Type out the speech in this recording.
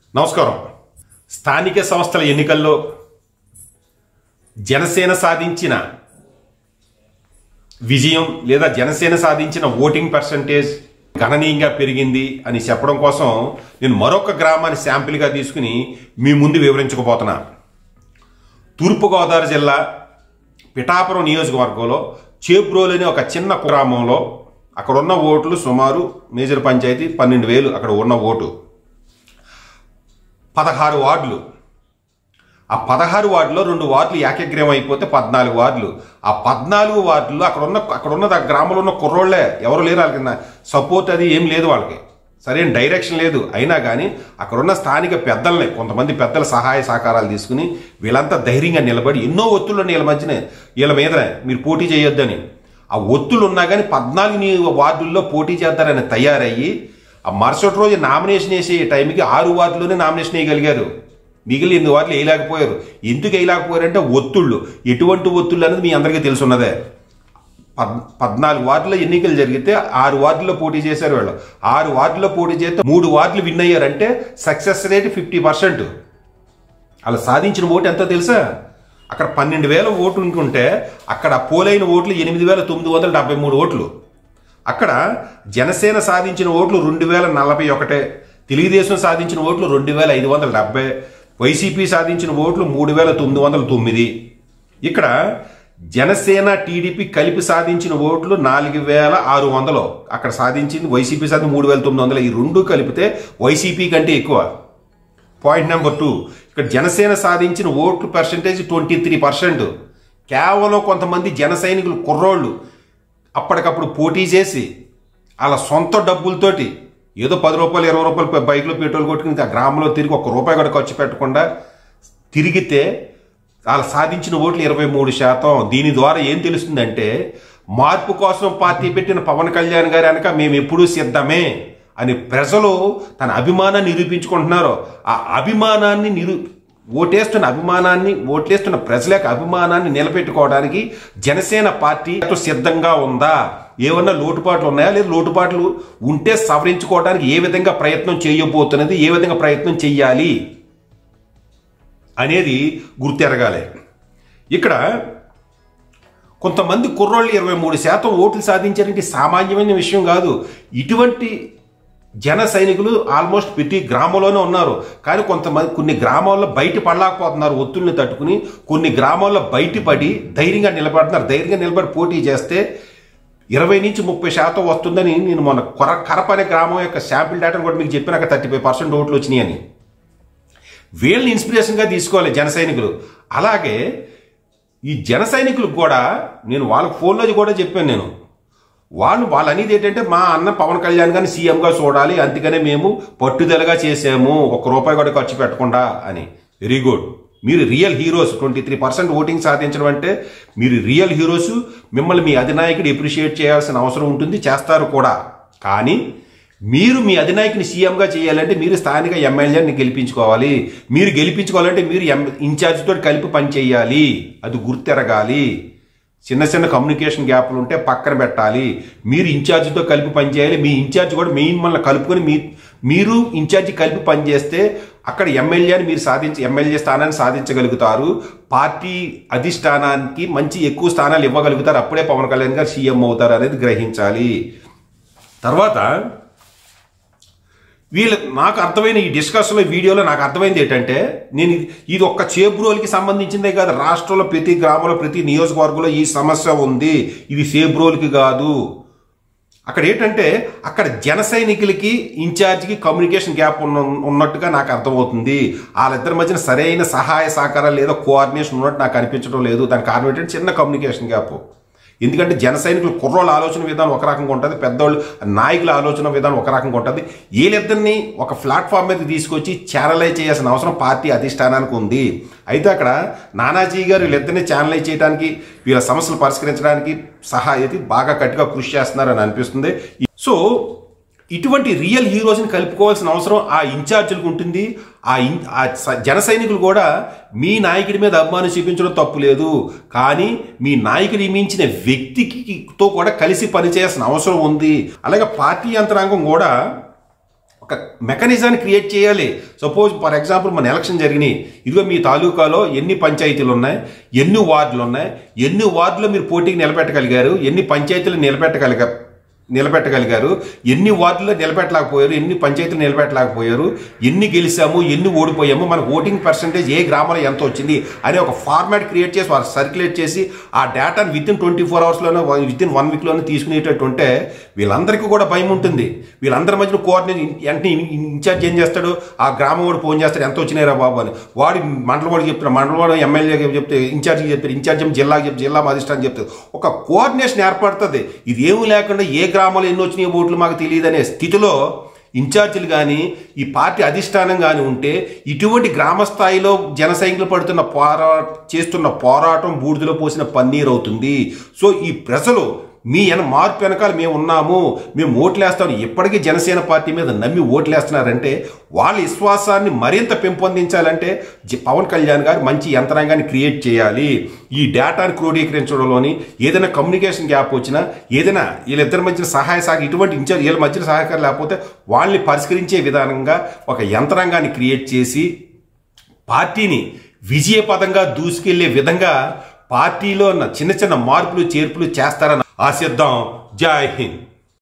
నమస్కారం స్థానిక సంస్థల ఎన్నికల్లో జనసేన సాధించిన విజయం లేదా జనసేన సాధించిన ఓటింగ్ పర్సంటేజ్ గణనీయంగా పెరిగింది అని చెప్పడం కోసం నేను మరొక గ్రామాన్ని శాంపిల్గా తీసుకుని మీ ముందు వివరించకపోతున్నా తూర్పుగోదావరి జిల్లా పిఠాపురం నియోజకవర్గంలో చేబ్రోలు అనే ఒక చిన్న గ్రామంలో అక్కడ ఉన్న ఓట్లు సుమారు మేజర్ పంచాయతీ పన్నెండు వేలు అక్కడ ఉన్న ఓటు పదహారు వార్డులు ఆ పదహారు వార్డులో రెండు వార్డులు ఏకగ్రీవం అయిపోతే పద్నాలుగు వార్డులు ఆ పద్నాలుగు వార్డులు అక్కడ ఉన్న అక్కడ ఉన్న ఆ గ్రామంలో ఉన్న కుర్రోళ్ళే ఎవరు లేరు వాళ్ళకి సపోర్ట్ అది ఏం లేదు వాళ్ళకి సరైన డైరెక్షన్ లేదు అయినా కానీ అక్కడ ఉన్న స్థానిక పెద్దల్ని కొంతమంది పెద్దల సహాయ సహకారాలు తీసుకుని వీళ్ళంతా ధైర్యంగా నిలబడి ఎన్నో ఒత్తులు ఉన్నాయి వీళ్ళ మధ్యనే వీళ్ళ మీద మీరు పోటీ చేయొద్దని ఆ ఒత్తులు ఉన్నా కానీ పద్నాలుగు నీ వార్డుల్లో పోటీ చేద్దారని తయారయ్యి ఆ మరుసటి రోజు నామినేషన్ వేసే టైంకి ఆరు వార్డులోనే నామినేషన్ వేయగలిగారు మిగిలిన ఎనిమిది వార్డులు వేయలేకపోయారు ఎందుకు వేయలేకపోయారంటే ఒత్తుళ్ళు ఎటువంటి ఒత్తుళ్ళు అనేది మీ అందరికీ తెలుసున్నదే పద్ పద్నాలుగు వార్డుల ఎన్నికలు జరిగితే ఆరు వార్డుల్లో పోటీ చేశారు వాళ్ళు ఆరు వార్డుల్లో పోటీ చేస్తే మూడు వార్డులు విన్ అయ్యారంటే సక్సెస్ రేట్ ఫిఫ్టీ పర్సెంట్ అలా సాధించిన ఓటు ఎంతో తెలుసా అక్కడ పన్నెండు వేల ఓట్లు ఉంటుంటే అక్కడ పోలైన ఓట్లు ఎనిమిది వేల తొమ్మిది వందల డెబ్బై మూడు ఓట్లు అక్కడ జనసేన సాధించిన ఓట్లు రెండు వేల నలభై ఒకటే తెలుగుదేశం సాధించిన ఓట్లు రెండు వేల ఐదు వందల డెబ్బై వైసీపీ సాధించిన ఓట్లు మూడు వేల తొమ్మిది వందల తొమ్మిది ఇక్కడ జనసేన టీడీపీ కలిపి సాధించిన ఓట్లు నాలుగు వేల ఆరు వందలు అక్కడ సాధించింది వైసీపీ సాధించి మూడు వేల తొమ్మిది వందలు ఈ రెండు కలిపితే వైసీపీ కంటే ఎక్కువ పాయింట్ నెంబర్ టూ ఇక్కడ జనసేన సాధించిన ఓట్లు పర్సంటేజ్ ట్వంటీ త్రీ పర్సెంట్ కేవలం కొంతమంది జన సైనికులు కుర్రోళ్ళు అప్పటికప్పుడు పోటీ చేసి వాళ్ళ సొంత డబ్బులతోటి ఏదో పది రూపాయలు ఇరవై రూపాయలు బైక్లో పెట్రోల్ కొట్టుకుని ఆ గ్రామంలో తిరిగి ఒక రూపాయి కూడా ఖర్చు పెట్టకుండా తిరిగితే వాళ్ళు సాధించిన ఓట్లు ఇరవై మూడు శాతం దీని ద్వారా ఏం తెలుస్తుందంటే మార్పు కోసం పార్టీ పెట్టిన పవన్ కళ్యాణ్ గారి వెనక మేము ఎప్పుడూ సిద్ధమే అని ప్రజలు తన అభిమానాన్ని నిరూపించుకుంటున్నారు ఆ అభిమానాన్ని నిరూ ఓటేస్తున్న అభిమానాన్ని ఓట్లేస్తున్న ప్రజల యొక్క అభిమానాన్ని నిలబెట్టుకోవడానికి జనసేన పార్టీ సిద్ధంగా ఉందా ఏమన్నా లోటుపాట్లు ఉన్నాయా లేదా లోటుపాట్లు ఉంటే సవరించుకోవడానికి ఏ విధంగా ప్రయత్నం చేయబోతున్నది ఏ విధంగా ప్రయత్నం చెయ్యాలి అనేది గుర్తెరగాలి ఇక్కడ కొంతమంది కుర్రోళ్ళు ఇరవై మూడు శాతం ఓట్లు సాధించారంటే సామాన్యమైన విషయం కాదు ఇటువంటి జన సైనికులు ఆల్మోస్ట్ ప్రతి గ్రామంలోనే ఉన్నారు కానీ కొంతమంది కొన్ని గ్రామాల్లో బయట పడలేకపోతున్నారు ఒత్తుల్ని తట్టుకుని కొన్ని గ్రామాల్లో బయటపడి ధైర్యంగా నిలబడుతున్నారు ధైర్యంగా నిలబడి పోటీ చేస్తే ఇరవై నుంచి ముప్పై శాతం వస్తుందని నేను మొన్న కొర కరప అనే గ్రామం యొక్క శాంపిల్ డేటాను కూడా మీకు చెప్పినాక థర్టీ ఫైవ్ పర్సెంట్ ఓట్లు వచ్చినాయని వీళ్ళని ఇన్స్పిరేషన్గా తీసుకోవాలి జన సైనికులు అలాగే ఈ జన సైనికులకు కూడా నేను వాళ్ళకి ఫోన్లో కూడా చెప్పాను నేను వాళ్ళు వాళ్ళు అనేది ఏంటంటే మా అన్న పవన్ కళ్యాణ్ గారిని సీఎంగా చూడాలి అందుకనే మేము పట్టుదలగా చేసాము ఒక రూపాయి కూడా ఖర్చు పెట్టకుండా అని వెరీ గుడ్ మీరు real heroes twenty three percent voting సాధించడం అంటే మీరు రియల్ హీరోస్ మిమ్మల్ని మీ అధినాయకుడు ఎప్రిషియేట్ చేయాల్సిన అవసరం ఉంటుంది చేస్తారు కూడా కానీ మీరు మీ అధినాయకుని సీఎంగా చేయాలంటే మీరు స్థానిక ఎమ్మెల్యేని గెలిపించుకోవాలి మీరు గెలిపించుకోవాలంటే మీరు ఎం ఇన్ఛార్జితో కలిపి పనిచేయాలి అది గుర్తెరగాలి చిన్న చిన్న కమ్యూనికేషన్ గ్యాప్లు ఉంటే పక్కన పెట్టాలి మీరు ఇన్ఛార్జితో కలిపి పనిచేయాలి మీ ఇన్ఛార్జ్ కూడా మెయిన్ మనల్ని కలుపుకొని మీ మీరు ఇన్ఛార్జి కలిపి పనిచేస్తే అక్కడ ఎమ్మెల్యేని మీరు సాధించి ఎమ్మెల్యే స్థానాన్ని సాధించగలుగుతారు పార్టీ అధిష్టానానికి మంచి ఎక్కువ స్థానాలు ఇవ్వగలుగుతారు అప్పుడే పవన్ కళ్యాణ్ గారు సీఎం అవుతారు అనేది గ్రహించాలి తర్వాత వీళ్ళ నాకు అర్థమైన ఈ డిస్కషన్లో వీడియోలో నాకు అర్థమైంది ఏంటంటే నేను ఇది- ఇది ఒక్క చేబ్రోల్కి సంబంధించిందే కాదు రాష్ట్రంలో ప్రతి గ్రామంలో ప్రతి నియోజకవర్గంలో ఈ సమస్య ఉంది ఇది సేబ్రోల్కి కాదు అక్కడ ఏంటంటే అక్కడ జన సైనికులకి ఇన్ఛార్జికి కమ్యూనికేషన్ గ్యాప్ ఉన్న ఉన్నట్టుగా నాకు అర్థమవుతుంది వాళ్ళిద్దరి మధ్యన సరైన సహాయ సహకారాలు లేదా కోఆర్డినేషన్ ఉన్నట్టు నాకు అనిపించడం లేదు దానికి కారణం ఏంటంటే చిన్న కమ్యూనికేషన్ గ్యాప్ ఎందుకంటే జన సైనికులు కుర్రోళ్ళ ఆలోచన విధానం ఒక రకంగా ఉంటుంది పెద్దోళ్ళు నాయకుల ఆలోచన విధానం ఒక రకంగా ఉంటుంది వీళ్ళిద్దరిని ఒక ప్లాట్ఫామ్ మీద తీసుకొచ్చి ఛానలైజ్ చేయాల్సిన అవసరం పార్టీ అధిష్టానానికి ఉంది అయితే అక్కడ నానాజీ గారు వీళ్ళిద్దరిని ఛానలైజ్ చేయడానికి వీళ్ళ సమస్యలు పరిష్కరించడానికి సహాయతి బాగా గట్టిగా కృషి చేస్తున్నారని అనిపిస్తుంది సో ఇటువంటి రియల్ హీరోస్ని కలుపుకోవాల్సిన అవసరం ఆ ఇన్ఛార్జీలకు ఉంటుంది ఆ ఇన్ ఆ స- జన సైనికులు కూడా మీ నాయకుడి మీద అభిమానం చూపించడం తప్పు లేదు కానీ మీ నాయకుడు నియమించిన వ్యక్తికి తో కూడా కలిసి పనిచేయాల్సిన అవసరం ఉంది అలాగే పార్టీ యంత్రాంగం కూడా ఒక మెకానిజాన్ని క్రియేట్ చేయాలి సపోజ్ ఫర్ ఎగ్జాంపుల్ మన ఎలక్షన్ జరిగినాయి ఇదిగో మీ తాలూకాలో ఎన్ని పంచాయతీలు ఉన్నాయి ఎన్ని వార్డులు ఉన్నాయి ఎన్ని వార్డులో మీరు పోటీకి నిలబెట్టగలిగారు ఎన్ని పంచాయతీలు నిలబెట్టగలిగారు నిలబెట్టగలిగారు ఎన్ని వార్డుల్లో నిలబెట్టలేకపోయారు ఎన్ని పంచాయతీలు నిలబెట్టలేకపోయారు ఎన్ని గెలిచాము ఎన్ని ఓడిపోయాము మన ఓటింగ్ పర్సంటేజ్ ఏ గ్రామంలో ఎంత వచ్చింది అనే ఒక ఫార్మాట్ క్రియేట్ చేసి వారు సర్క్యులేట్ చేసి ఆ డేటాను విత్ ఇన్ ట్వంటీ ఫోర్ అవర్స్లోనే విత్ ఇన్ వన్ వీక్లోనే తీసుకునేటట్టు ఉంటే వీళ్ళందరికీ కూడా భయం ఉంటుంది వీళ్ళందరి మధ్యన కోఆర్డినేట్ వెంటనే ఇన్ఛార్జ్ ఏం చేస్తాడు ఆ గ్రామం వాడు ఫోన్ చేస్తాడు ఎంత వచ్చినాయిరా బాబు అని వాడి మండల వాడికి చెప్తాడు మండల వాడు ఎమ్మెల్యేకి చెప్తే ఇన్ఛార్జ్కి చెప్తారు ఇన్ఛార్జ్ ఏమో జిల్లాకి చెప్తే జిల్లా అధిష్టానం చెప్తారు ఒక కోఆర్డినేషన్ ఏర్పడుతుంది ఇది ఏమీ లేకుండా ఏ గ్రామంలో ఎన్ని వచ్చినాయి ఓట్లు మాకు తెలియదు అనే స్థితిలో ఇన్ఛార్జీలు కానీ ఈ పార్టీ అధిష్టానం కానీ ఉంటే ఇటువంటి గ్రామ స్థాయిలో జన సైనికులు పడుతున్న పోరా చేస్తున్న పోరాటం బూడిదలో పోసిన పన్నీర్ అవుతుంది సో ఈ ప్రజలు మీ వెన మార్పు వెనకాల మేము ఉన్నాము మేము ఓట్లేస్తాం ఇప్పటికీ జనసేన పార్టీ మీద నమ్మి ఓట్లేస్తున్నారంటే వాళ్ళ విశ్వాసాన్ని మరింత పెంపొందించాలంటే జ- పవన్ కళ్యాణ్ గారు మంచి యంత్రాంగాన్ని క్రియేట్ చేయాలి ఈ డేటాను క్రోడీకరించడంలోని ఏదైనా కమ్యూనికేషన్ గ్యాప్ వచ్చినా ఏదైనా వీళ్ళిద్దరి మధ్యన సహాయ సహకారం ఇటువంటి ఇన్ఛార్జ్ వీళ్ళ మధ్యన సహకారం లేకపోతే వాళ్ళని పరిష్కరించే విధానంగా ఒక యంత్రాంగాన్ని క్రియేట్ చేసి పార్టీని విజయపదంగా దూసుకెళ్లే విధంగా పార్టీలో ఉన్న చిన్న చిన్న మార్పులు చేర్పులు చేస్తారని ఆశిద్దాం జై హింద్